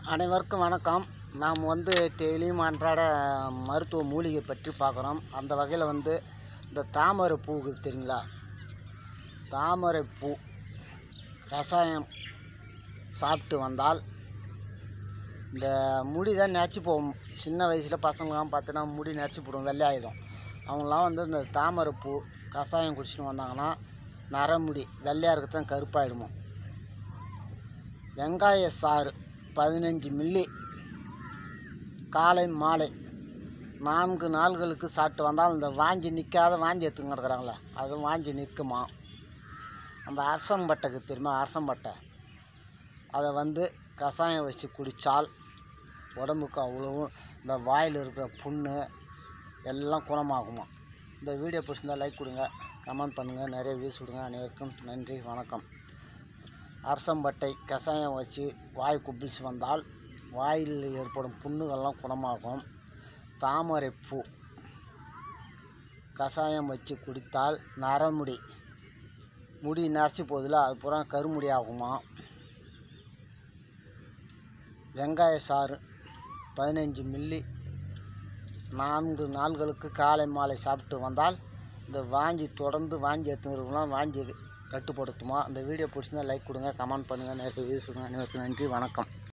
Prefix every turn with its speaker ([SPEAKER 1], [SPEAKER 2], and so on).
[SPEAKER 1] அனைவருக்கும் வணக்கம் நாம் வந்து டெய்லியும் அன்றாட மருத்துவ மூலிகை பற்றி பார்க்குறோம் அந்த வகையில் வந்து இந்த தாமரை பூவுக்கு தெரியுங்களா தாமரை பூ கஷாயம் சாப்பிட்டு வந்தால் இந்த முடி தான் நரைச்சி போகும் சின்ன வயசில் பசங்களாம் பார்த்தீங்கன்னா முடி நரைச்சி போடும் வெள்ளையாயிடும் அவங்களாம் வந்து இந்த தாமரை பூ கஷாயம் குடிச்சிட்டு வந்தாங்கன்னா நரமுடி வெள்ளையாக இருக்கிறது கருப்பாயிடுமோ வெங்காய சாறு பதினஞ்சு மில்லி காலை மாலை நான்கு நாள்களுக்கு சாப்பிட்டு வந்தால் இந்த வாஞ்சி நிற்காத வாந்தி எடுத்துங்க கிடக்குறாங்களே அது வாஞ்சி நிற்குமா அந்த அரசம்பட்டைக்கு தெரியுமா அரசம்பட்டை அதை வந்து கஷாயம் வச்சு குடித்தால் உடம்புக்கு அவ்வளவும் இந்த வாயில் இருக்கிற புண்ணு எல்லாம் குணமாகுமா இந்த வீடியோ பிடிச்சிருந்தா லைக் கொடுங்க கமெண்ட் பண்ணுங்கள் நிறைய வியூஸ் கொடுங்க அனைவருக்கும் நன்றி வணக்கம் அரசம்பட்டை கஷாயம் வச்சு வாய் குப்பிள்ஸ் வந்தால் வாயில் ஏற்படும் புண்ணுகள்லாம் குணமாகும் தாமரை பூ கஷாயம் வச்சு குடித்தால் நரமுடி முடி நரைச்சி போதில்ல அது பூரா கருமுடி ஆகுமா வெங்காய சாறு பதினஞ்சு மில்லி நான்கு நாள்களுக்கு காலை மாலை சாப்பிட்டு வந்தால் இந்த வாஞ்சி தொடர்ந்து வாஞ்சி எடுத்துக்கிறவங்களாம் வாஞ்சி கட்டுப்படுத்துமா இந்த வீடியோ பிடிச்சிருந்தா லைக் கொடுங்க கமெண்ட் பண்ணுங்கள் நிறைய வியூஸ் கொடுங்க அனைவருக்கும் நன்றி வணக்கம்